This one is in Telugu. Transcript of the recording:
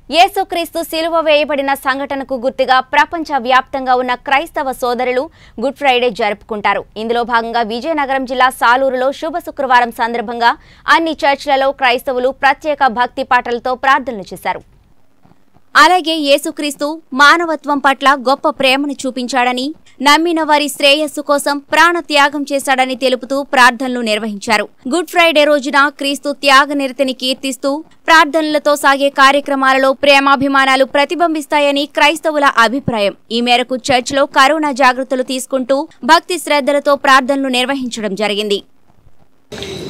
యేసుక్రీస్తు సిలువ వేయబడిన సంఘటనకు గుర్తుగా ప్రపంచ వ్యాప్తంగా ఉన్న క్రైస్తవ సోదరులు గుడ్ ఫ్రైడే జరుపుకుంటారు ఇందులో భాగంగా విజయనగరం జిల్లా సాలూరులో శుభ శుక్రవారం సందర్భంగా అన్ని చర్చ్లలో క్రైస్తవులు ప్రత్యేక భక్తి పాటలతో ప్రార్థనలు చేశారు అలాగే యేసుక్రీస్తు మానవత్వం పట్ల గొప్ప ప్రేమను చూపించాడని నమ్మిన వారి శ్రేయస్సు కోసం ప్రాణ త్యాగం చేశాడని తెలుపుతూ ప్రార్థనలు నిర్వహించారు గుడ్ ఫ్రైడే రోజున క్రీస్తు త్యాగ నిరతిని కీర్తిస్తూ ప్రార్థనలతో సాగే కార్యక్రమాలలో ప్రేమాభిమానాలు ప్రతిబింబిస్తాయని క్రైస్తవుల అభిప్రాయం ఈ మేరకు చర్చిలో కరోనా జాగ్రత్తలు తీసుకుంటూ భక్తి శ్రద్ధలతో ప్రార్థనలు నిర్వహించడం జరిగింది